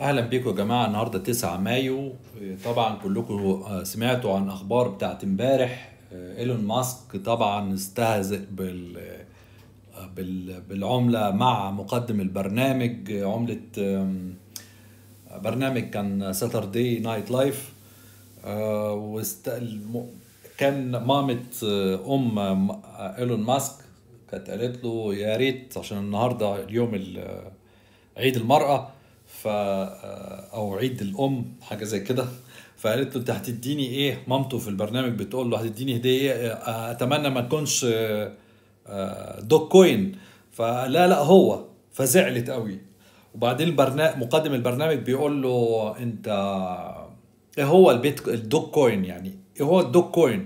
اهلا بيكم يا جماعه النهارده 9 مايو طبعا كلكم سمعتوا عن اخبار بتاعت امبارح ايلون ماسك طبعا استهزئ بال بال- بالعمله مع مقدم البرنامج عمله أم، برنامج كان ساتردي نايت لايف واست... الم- كان مامة آه، ام م- ايلون ماسك كانت قالت له يا ريت عشان النهارده اليوم ال- عيد المرأة ف او عيد الام حاجه زي كده فقالت له انت هتديني ايه مامته في البرنامج بتقول له هتديني هديه ايه اتمنى ما تكونش آه، آه، دوج كوين فلا لا هو فزعلت قوي وبعدين البرنامج مقدم البرنامج بيقول له انت ايه هو البيت الدوج كوين يعني ايه هو الدوج كوين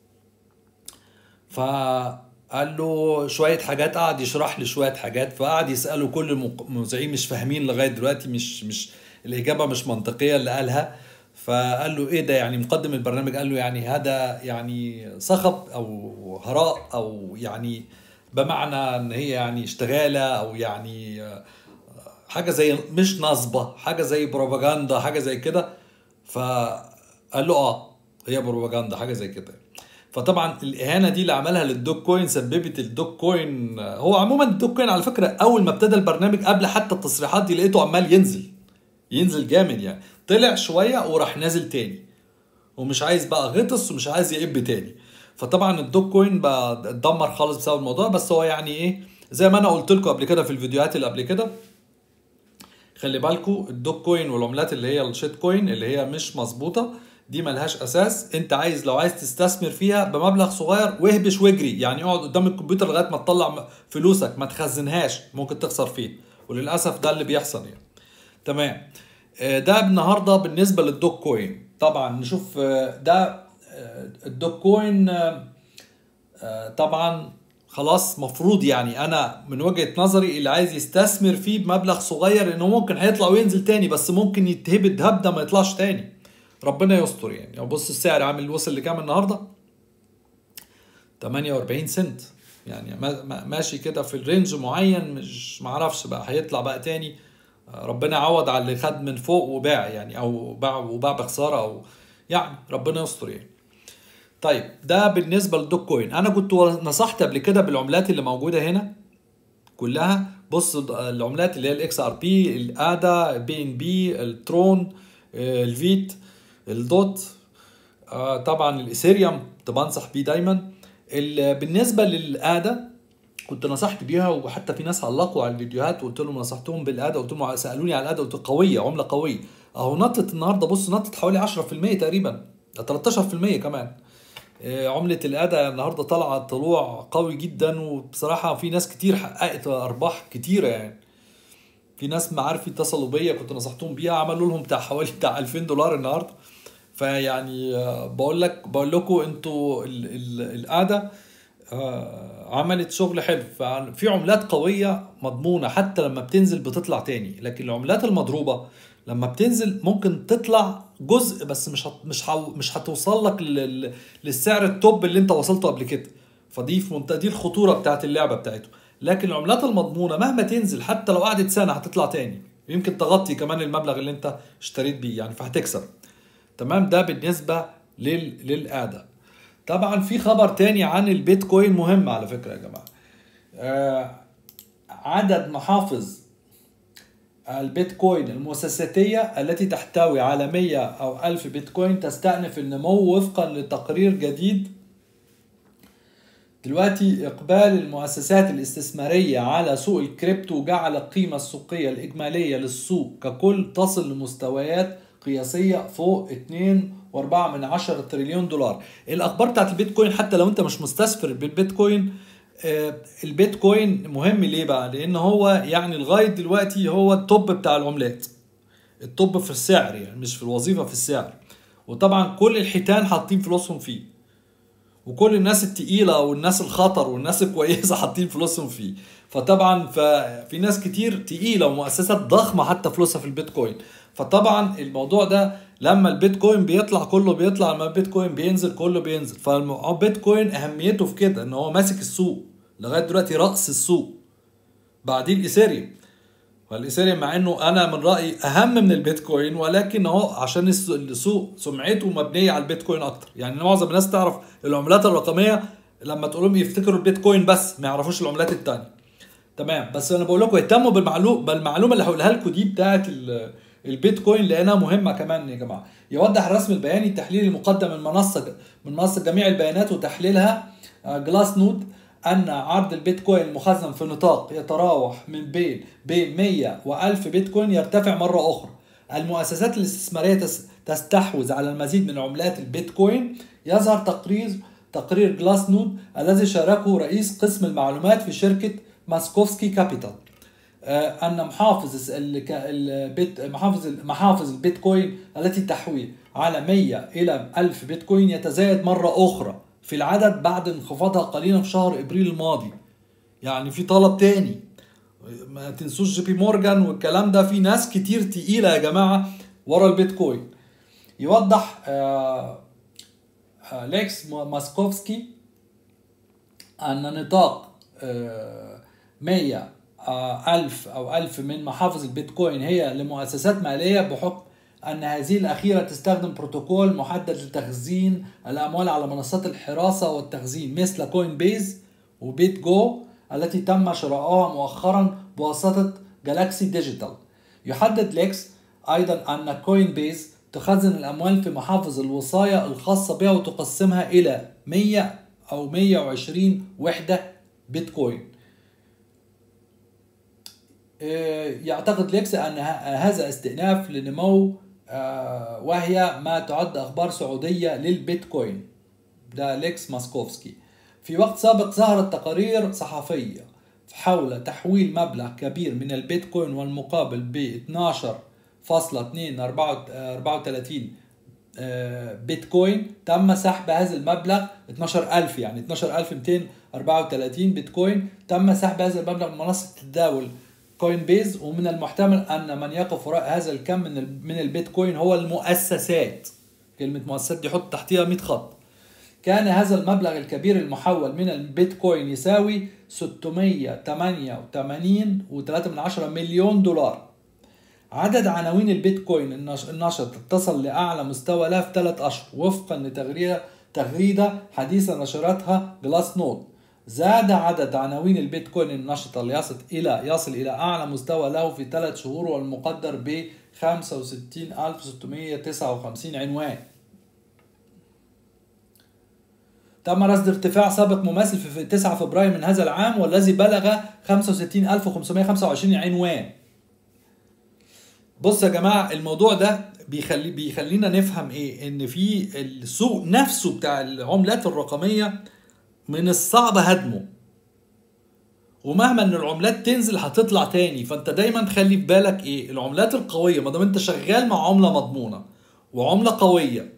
فقال له شوية حاجات قعد يشرح لي شوية حاجات فقعد يسأله كل المق- المذيعين مش فاهمين لغاية دلوقتي مش مش الإجابة مش منطقية اللي قالها فقال له إيه ده يعني مقدم البرنامج قال له يعني هذا يعني صخب أو هراء أو يعني بمعنى إن هي يعني اشتغالة أو يعني آه، حاجة زي مش نصبة حاجة زي بروباجندا حاجة زي كده فقال له اه هي بروباجندا حاجة زي كده فطبعا الاهانه دي اللي عملها للدوج كوين سببت الدوج كوين هو عموما الدوج كوين على فكره اول ما ابتدى البرنامج قبل حتى التصريحات دي لقيته عمال ينزل ينزل جامد يعني طلع شويه وراح نازل تاني ومش عايز بقى غطس ومش عايز يقب تاني فطبعا الدوج كوين بقى اتدمر خالص بسبب الموضوع بس هو يعني ايه زي ما انا قلت لكم قبل كده في الفيديوهات اللي قبل كده خلي بالكوا الدوج كوين والعملات اللي هي الشيت كوين اللي هي مش مظبوطه دي ملهاش اساس انت عايز لو عايز تستثمر فيها بمبلغ صغير واهبش واجري يعني اقعد قدام الكمبيوتر لغايه ما تطلع م- فلوسك ما تخزنهاش ممكن تخسر فيه وللاسف ده اللي بيحصل يعني تمام آه، ده النهارده بالنسبه للدوج كوين طبعا نشوف آه، ده آه، الدوج كوين آه، آه، طبعا خلاص مفروض يعني انا من وجهة نظري اللي عايز يستثمر فيه بمبلغ صغير انه ممكن هيطلع وينزل تاني بس ممكن يتهبد هبده ما يطلعش تاني ربنا يستر يعني يعني بص السعر عامل وصل لكام النهارده 48 سنت يعني ما- ما- ماشي كده في الرينج معين مش معرفش بقى هيطلع بقى تاني آه، ربنا يعوض على اللي خد من فوق وباع يعني او باع وباع بخساره او يعني ربنا يستر يعني طيب ده بالنسبه للدوج كوين انا كنت نصحت قبل كده بالعملات اللي موجوده هنا كلها بص العملات اللي هي الاكس ار بي الادا بي ان بي الترون آه، الفيت الدوت آه، طبعا الايثيريوم كنت بنصح بيه دايما ال- بالنسبه للادا كنت نصحت بيها وحتى في ناس علقوا على الفيديوهات وقلت لهم نصحتهم بالادا قلت لهم سالوني على الادا قلت قويه عمله قويه اهو نطت النهارده بص نطت حوالي 10% تقريبا 13% كمان آه، عملة الأدا النهاردة طالعة طلوع قوي جدا وبصراحة في ناس كتير حققت أرباح كتيرة يعني في ناس معارفي اتصلوا بيا كنت نصحتهم بيها عملوا لهم بتاع حوالي بتاع 2000 دولار النهارده فيعني آه، بقول لك بقول لكم انتوا ال- ال- القعده آه، عملت شغل حلو ففي عملات قويه مضمونه حتى لما بتنزل بتطلع تاني لكن العملات المضروبه لما بتنزل ممكن تطلع جزء بس مش هت مش هو مش هتوصل لك لل- للسعر التوب اللي انت وصلته قبل كده فدي في منتهى دي الخطوره بتاعت اللعبه بتاعته لكن العملات المضمونه مهما تنزل حتى لو قعدت سنه هتطلع تاني يمكن تغطي كمان المبلغ اللي انت اشتريت بيه يعني فهتكسب تمام ده بالنسبه لل للقعده طبعا في خبر تاني عن البيتكوين مهم على فكره يا جماعه آه عدد محافظ البيتكوين المؤسساتية التي تحتوي على 100 أو 1000 بيتكوين تستأنف النمو وفقا لتقرير جديد دلوقتي إقبال المؤسسات الاستثمارية على سوق الكريبتو جعل القيمة السوقية الإجمالية للسوق ككل تصل لمستويات قياسية فوق 2.4 من عشرة تريليون دولار الأخبار بتاعت البيتكوين حتى لو أنت مش مستثمر بالبيتكوين آه، البيتكوين مهم ليه بقى لأن هو يعني لغاية دلوقتي هو التوب بتاع العملات التوب في السعر يعني مش في الوظيفة في السعر وطبعا كل الحيتان حاطين فلوسهم فيه وكل الناس التقيلة والناس الخطر والناس الكويسة حاطين فلوسهم فيه فطبعا ففي ناس كتير تقيلة ومؤسسات ضخمة حتى فلوسها في البيتكوين فطبعا الموضوع ده لما البيتكوين بيطلع كله بيطلع لما البيتكوين بينزل كله بينزل فالبيتكوين اهميته في كده ان هو ماسك السوق لغايه دلوقتي راس السوق بعدين الايثيريوم والايثيريوم مع انه انا من رايي اهم من البيتكوين ولكن هو عشان السوق سمعته مبنيه على البيتكوين اكتر يعني معظم الناس تعرف العملات الرقميه لما تقول لهم يفتكروا البيتكوين بس ما يعرفوش العملات التانية تمام بس انا بقول لكم اهتموا بالمعلومه بالمعلومه اللي هقولها لكم دي بتاعه البيتكوين لانها مهمه كمان يا جماعه يوضح الرسم البياني التحليل المقدم من منصه من منصه جميع البيانات وتحليلها جلاس نود أن عرض البيتكوين المخزن في نطاق يتراوح من بين بين 100 و1000 بيتكوين يرتفع مرة أخرى المؤسسات الاستثمارية تستحوذ على المزيد من عملات البيتكوين يظهر تقرير تقرير جلاس نود الذي شاركه رئيس قسم المعلومات في شركة ماسكوفسكي كابيتال آه، أن محافظ البيت محافظ محافظ البيتكوين التي تحوي على 100 إلى 1000 بيتكوين يتزايد مرة أخرى في العدد بعد انخفاضها قليلا في شهر ابريل الماضي يعني في طلب تاني ما تنسوش جي بي مورجان والكلام ده في ناس كتير تقيلة يا جماعة ورا البيتكوين يوضح آه آه ليكس ماسكوفسكي أن نطاق آه 100 آه ألف أو ألف من محافظ البيتكوين هي لمؤسسات مالية بحكم أن هذه الأخيرة تستخدم بروتوكول محدد لتخزين الأموال على منصات الحراسة والتخزين مثل كوين بيز وبيت جو التي تم شراؤها مؤخرا بواسطة جالاكسي ديجيتال يحدد ليكس أيضا أن كوين بيز تخزن الأموال في محافظ الوصاية الخاصة بها وتقسمها إلى 100 أو 120 وحدة بيتكوين آه، يعتقد ليكس أن هذا استئناف لنمو آه، وهي ما تعد أخبار سعودية للبيتكوين ده ليكس ماسكوفسكي في وقت سابق ظهرت تقارير صحفية حول تحويل مبلغ كبير من البيتكوين والمقابل ب 12.234 آه، بيتكوين تم سحب هذا المبلغ 12000 يعني 12234 بيتكوين تم سحب هذا المبلغ من منصة التداول كوين بيز ومن المحتمل ان من يقف وراء هذا الكم من من البيتكوين هو المؤسسات كلمه مؤسسات دي حط تحتيها 100 خط كان هذا المبلغ الكبير المحول من البيتكوين يساوي 688 و3 مليون دولار عدد عناوين البيتكوين النشط اتصل لأعلى مستوى له في ثلاث أشهر وفقا لتغريدة تغريدة حديثة نشرتها جلاس نوت زاد عدد عناوين البيتكوين النشطة ليصل إلى يصل إلى أعلى مستوى له في ثلاث شهور والمقدر ب 65659 عنوان تم رصد ارتفاع سابق مماثل في 9 فبراير من هذا العام والذي بلغ 65525 عنوان بص يا جماعة الموضوع ده بيخلي بيخلينا نفهم ايه ان في السوق نفسه بتاع العملات الرقميه من الصعب هدمه ومهما ان العملات تنزل هتطلع تاني فانت دايما خلي في بالك ايه العملات القويه ما دام انت شغال مع عمله مضمونه وعمله قويه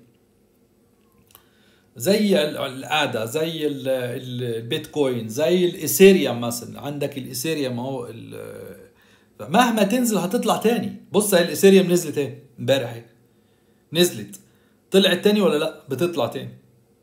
زي القاده زي البيتكوين زي الايثيريوم مثلا عندك الايثيريوم اهو مهما تنزل هتطلع تاني بص هي الايثيريوم نزلت ايه امبارح نزلت طلعت تاني ولا لا بتطلع تاني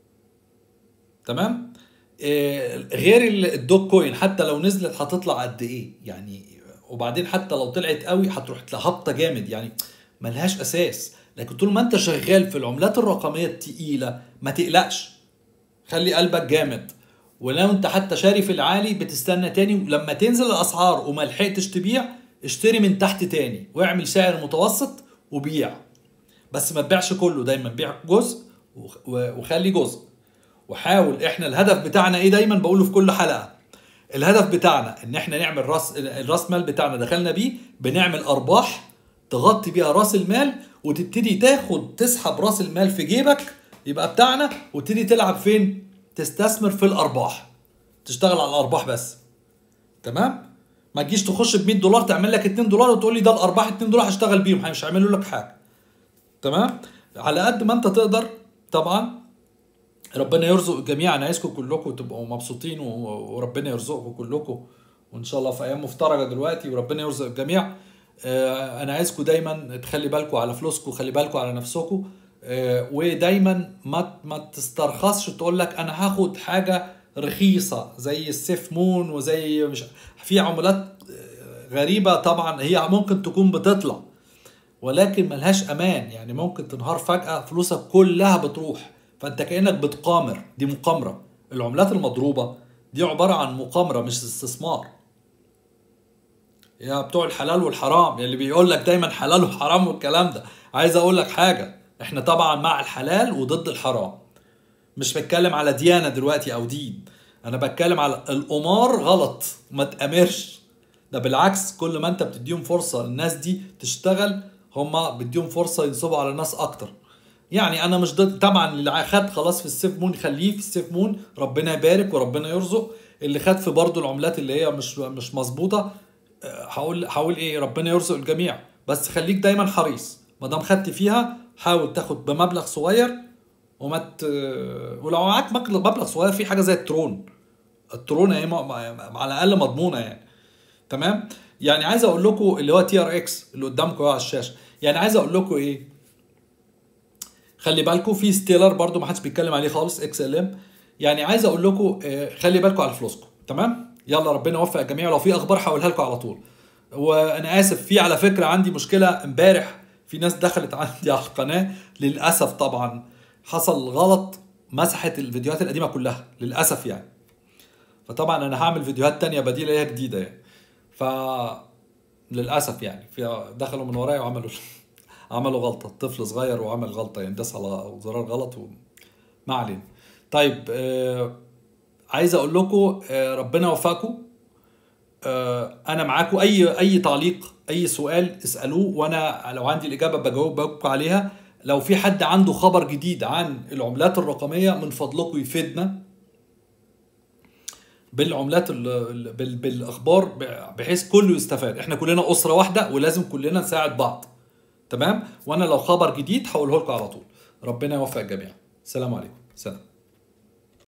تمام آه، غير الدوج كوين حتى لو نزلت هتطلع قد ايه يعني وبعدين حتى لو طلعت قوي هتروح هابطه جامد يعني ملهاش اساس لكن طول ما انت شغال في العملات الرقميه التقيله ما تقلقش خلي قلبك جامد ولو انت حتى شاري في العالي بتستنى تاني ولما تنزل الاسعار وما لحقتش تبيع اشتري من تحت تاني واعمل سعر متوسط وبيع بس ما تبيعش كله دايما بيع جزء وخلي جزء وحاول احنا الهدف بتاعنا ايه دايما بقوله في كل حلقه الهدف بتاعنا ان احنا نعمل راس الراس مال بتاعنا دخلنا بيه بنعمل ارباح تغطي بيها راس المال وتبتدي تاخد تسحب راس المال في جيبك يبقى بتاعنا وتبتدي تلعب فين تستثمر في الارباح تشتغل على الارباح بس تمام ما تجيش تخش ب 100 دولار تعمل لك 2 دولار وتقول لي ده الارباح 2 دولار هشتغل بيهم مش هيعملوا لك حاجه تمام على قد ما انت تقدر طبعا ربنا يرزق الجميع انا عايزكم كلكم تبقوا مبسوطين وربنا يرزقكم كلكم وان شاء الله في ايام مفترجه دلوقتي وربنا يرزق الجميع آه، انا عايزكم دايما تخلي بالكم على فلوسكم خلي بالكم على نفسكم آه، ودايما ما ما تسترخصش تقول لك انا هاخد حاجه رخيصه زي السيف مون وزي مش في عملات غريبه طبعا هي ممكن تكون بتطلع ولكن ملهاش امان يعني ممكن تنهار فجاه فلوسك كلها بتروح فانت كانك بتقامر دي مقامره العملات المضروبه دي عباره عن مقامره مش استثمار يا بتوع الحلال والحرام اللي بيقول لك دايما حلال وحرام والكلام ده عايز اقول لك حاجه احنا طبعا مع الحلال وضد الحرام مش بتكلم على ديانه دلوقتي او دين انا بتكلم على القمار غلط ما تامرش ده بالعكس كل ما انت بتديهم فرصه للناس دي تشتغل هما بديهم فرصه ينصبوا على ناس اكتر يعني انا مش ضد طبعا اللي خد خلاص في السيف مون خليه في السيف مون ربنا يبارك وربنا يرزق اللي خد في برضه العملات اللي هي مش مش مظبوطه هقول هقول ايه ربنا يرزق الجميع بس خليك دايما حريص ما دام خدت فيها حاول تاخد بمبلغ صغير وما ت... ولو معاك مبلغ صغير في حاجه زي الترون الترون اهي على الاقل مضمونه يعني تمام يعني عايز اقول لكم اللي هو تي ار اكس اللي قدامكم على الشاشه يعني عايز اقول لكم ايه خلي بالكم في ستيلر برضو ما حدش بيتكلم عليه خالص اكس ال ام يعني عايز اقول لكم خلي بالكم على فلوسكم تمام يلا ربنا يوفق الجميع لو في اخبار هقولها لكم على طول وانا اسف في على فكره عندي مشكله امبارح في ناس دخلت عندي على القناه للاسف طبعا حصل غلط مسحت الفيديوهات القديمه كلها للاسف يعني فطبعا انا هعمل فيديوهات تانية بديله ليها جديده يعني ف للاسف يعني في دخلوا من ورايا وعملوا عملوا غلطه طفل صغير وعمل غلطه يعني داس على زرار غلط و... ما علينا طيب آه عايز اقول لكم آه ربنا يوفقكم آه انا معاكم اي اي تعليق اي سؤال اسالوه وانا لو عندي الاجابه بجاوب عليها لو في حد عنده خبر جديد عن العملات الرقميه من فضلكم يفيدنا بالعملات بالاخبار بحيث كله يستفاد احنا كلنا اسره واحده ولازم كلنا نساعد بعض تمام وانا لو خبر جديد هقوله لكم على طول ربنا يوفق الجميع السلام عليكم سلام